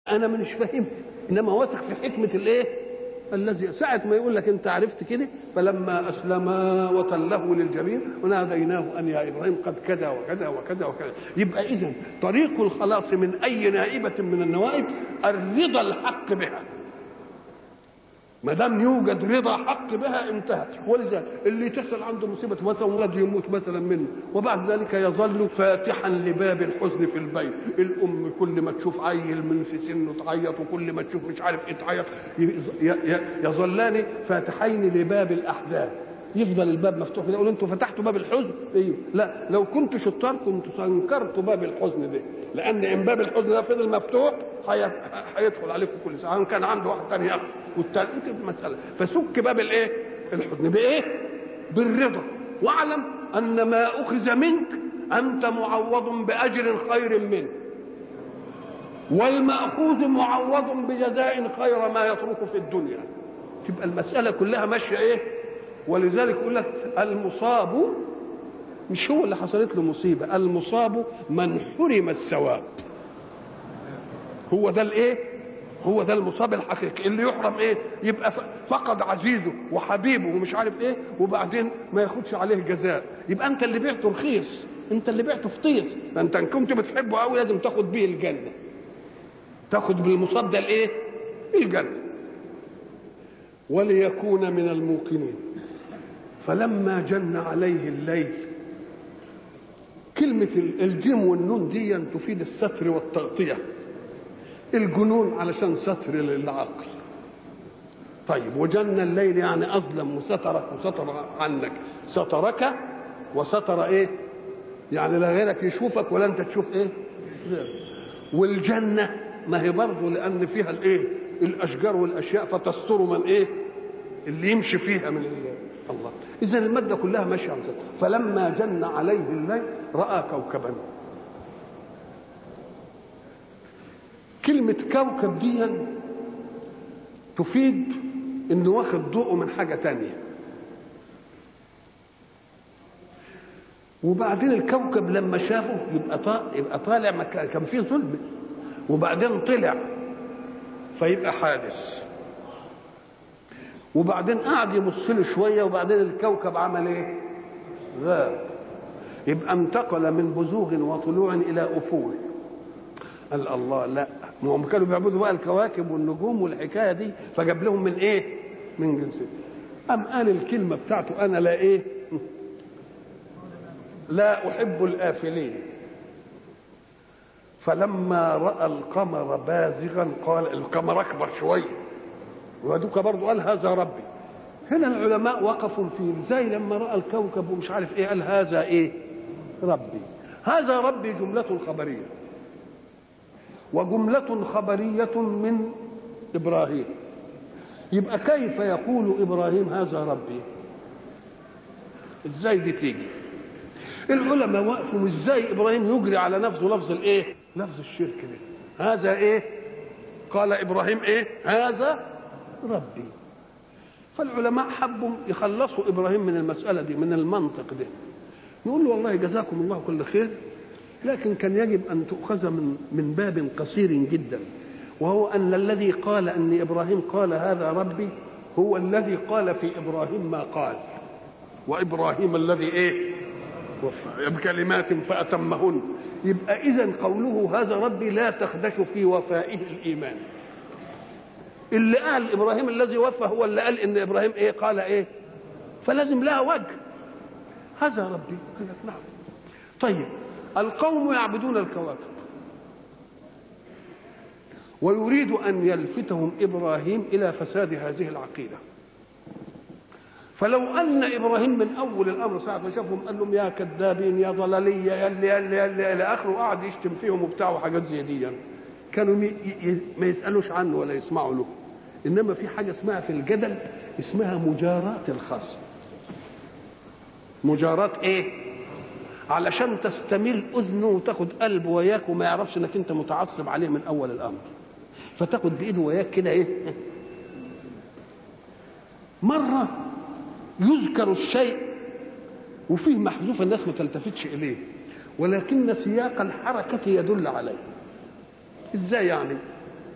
انا مش فاهم انما واثق في حكمه الايه الذي ساعة ما يقول لك انت عرفت كده فلما اسلما وتله للجبين وناديناه ان يا ابراهيم قد كذا وكذا وكذا وكذا يبقى اذا طريق الخلاص من اي نائبه من النوائب الرضا الحق بها ما دام يوجد رضا حق بها انتهت ولذا اللي تحصل عنده مصيبه مثلا ولد يموت مثلا منه وبعد ذلك يظل فاتحا لباب الحزن في البيت الام كل ما تشوف عيل من في سنه تعيط وكل ما تشوف مش عارف ايه تعيط يظلان فاتحين لباب الاحزان يفضل الباب مفتوح كده يقول انتوا فتحتوا باب الحزن ايوه لا لو كنت شطار كنت سنكرت باب الحزن ده لان ان باب الحزن ده فضل مفتوح هيدخل عليكم كل ساعه كان عنده واحد ثاني ياخد والثاني انت مساله فسك باب الايه الحزن بايه بالرضا واعلم ان ما اخذ منك انت معوض باجر خير منه والماخوذ معوض بجزاء خير ما يترك في الدنيا تبقى المساله كلها ماشيه ايه ولذلك يقول لك المصاب مش هو اللي حصلت له مصيبه المصاب من حرم الثواب هو ده الايه هو ده المصاب الحقيقي اللي يحرم ايه يبقى فقد عزيزه وحبيبه ومش عارف ايه وبعدين ما ياخدش عليه جزاء يبقى انت اللي بعته رخيص انت اللي بعته فطيس فانت ان كنت بتحبه قوي لازم تاخد بيه الجنه تاخد بالمصاب ده الايه الجنه وليكون من الموقنين فلما جن عليه الليل كلمة الجيم والنون دي تفيد الستر والتغطية الجنون علشان ستر للعقل طيب وجن الليل يعني أظلم وسترك وستر عنك سترك وستر ايه يعني لا غيرك يشوفك ولا انت تشوف ايه والجنة ما هي برضه لأن فيها الايه الأشجار والأشياء فتستر من ايه اللي يمشي فيها من الله اذا الماده كلها ماشيه على ذلك فلما جن عليه الليل راى كوكبا كلمه كوكب دي تفيد انه واخد ضوءه من حاجه تانية وبعدين الكوكب لما شافه يبقى طالع يبقى طالع كان فيه ظلم وبعدين طلع فيبقى حادث وبعدين قعد يبص له شويه وبعدين الكوكب عمل ايه؟ غاب يبقى انتقل من بزوغ وطلوع الى افول قال الله لا ما هم كانوا بيعبدوا بقى الكواكب والنجوم والحكايه دي فجاب لهم من ايه؟ من جنسهم أم قال الكلمة بتاعته أنا لا إيه؟ لا أحب الآفلين فلما رأى القمر بازغا قال القمر أكبر شوية ودوك برضه قال هذا ربي هنا العلماء وقفوا في ازاي لما راى الكوكب ومش عارف ايه قال هذا ايه ربي هذا ربي جملة خبرية وجملة خبرية من إبراهيم يبقى كيف يقول إبراهيم هذا ربي ازاي دي تيجي العلماء وقفوا ازاي إبراهيم يجري على نفسه لفظ الايه لفظ الشرك ده هذا ايه قال إبراهيم ايه هذا ربي فالعلماء حبوا يخلصوا ابراهيم من المساله دي من المنطق ده نقول له والله جزاكم الله كل خير لكن كان يجب ان تؤخذ من من باب قصير جدا وهو ان الذي قال ان ابراهيم قال هذا ربي هو الذي قال في ابراهيم ما قال وابراهيم الذي ايه بكلمات فاتمهن يبقى اذا قوله هذا ربي لا تخدش في وفائه الايمان اللي قال ابراهيم الذي وفى هو اللي قال ان ابراهيم ايه قال ايه فلازم لها وجه هذا ربي قال لك نعم طيب القوم يعبدون الكواكب ويريد ان يلفتهم ابراهيم الى فساد هذه العقيده فلو ان ابراهيم من اول الامر ساعه ما شافهم قال لهم يا كذابين يا ضلاليه يا اللي يا اللي, يا اللي الى اخره وقعد يشتم فيهم وبتاع وحاجات زي دي يعني. كانوا ما يسالوش عنه ولا يسمعوا له انما في حاجه اسمها في الجدل اسمها مجاراة الخصم مجاراة ايه علشان تستميل اذنه وتاخد قلبه وياك وما يعرفش انك انت متعصب عليه من اول الامر فتاخد بايده وياك كده ايه مره يذكر الشيء وفيه محذوف الناس ما تلتفتش اليه ولكن سياق الحركه يدل عليه ازاي يعني